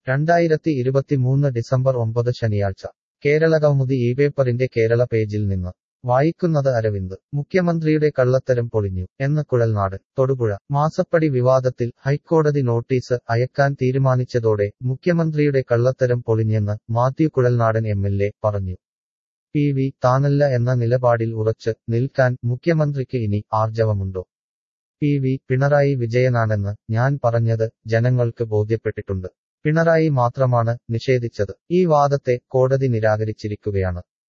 രണ്ടായിരത്തി ഇരുപത്തിമൂന്ന് ഡിസംബർ ഒമ്പത് ശനിയാഴ്ച കേരളകൗമുദി ഈ പേപ്പറിന്റെ കേരള പേജിൽ നിന്ന് വായിക്കുന്നത് അരവിന്ദ് മുഖ്യമന്ത്രിയുടെ കള്ളത്തരം പൊളിഞ്ഞു എന്ന് കുഴൽനാട് തൊടുപുഴ മാസപ്പടി വിവാദത്തിൽ ഹൈക്കോടതി നോട്ടീസ് അയക്കാൻ തീരുമാനിച്ചതോടെ മുഖ്യമന്ത്രിയുടെ കള്ളത്തരം പൊളിഞ്ഞെന്ന് Mathew Kuzhalnadan M L A പറഞ്ഞു പി വി താനല്ല എന്ന നിലപാടിൽ ഉറച്ച് നിൽക്കാൻ മുഖ്യമന്ത്രിക്ക് ഇനി ആർജവമുണ്ടോ പി വി പിണറായി വിജയനാണെന്ന് ഞാൻ പറഞ്ഞത് ജനങ്ങൾക്ക് ബോധ്യപ്പെട്ടിട്ടുണ്ട് പിണറായി മാത്രമാണ് നിഷേധിച്ചത് ഈ വാദത്തെ കോടതി നിരാകരിച്ചിരിക്കുകയാണ്